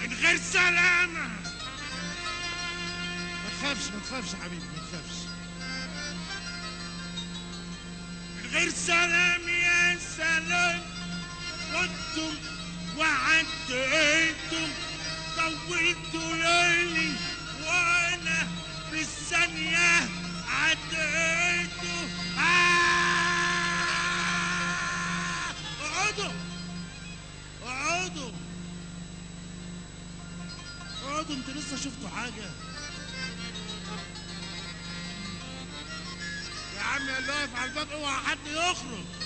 من غير سلامة ما تخافش ما تخافش يا حبيبي ما تخافش من غير سلام يا سلام وانتم وعديتم طولتوا ليلي وانا في الثانية عديتوا آه! اقعدوا اقعدوا اقعدوا انتوا لسه شفتوا حاجة يا عم اللي واقف على الباب اوعى حد يخرج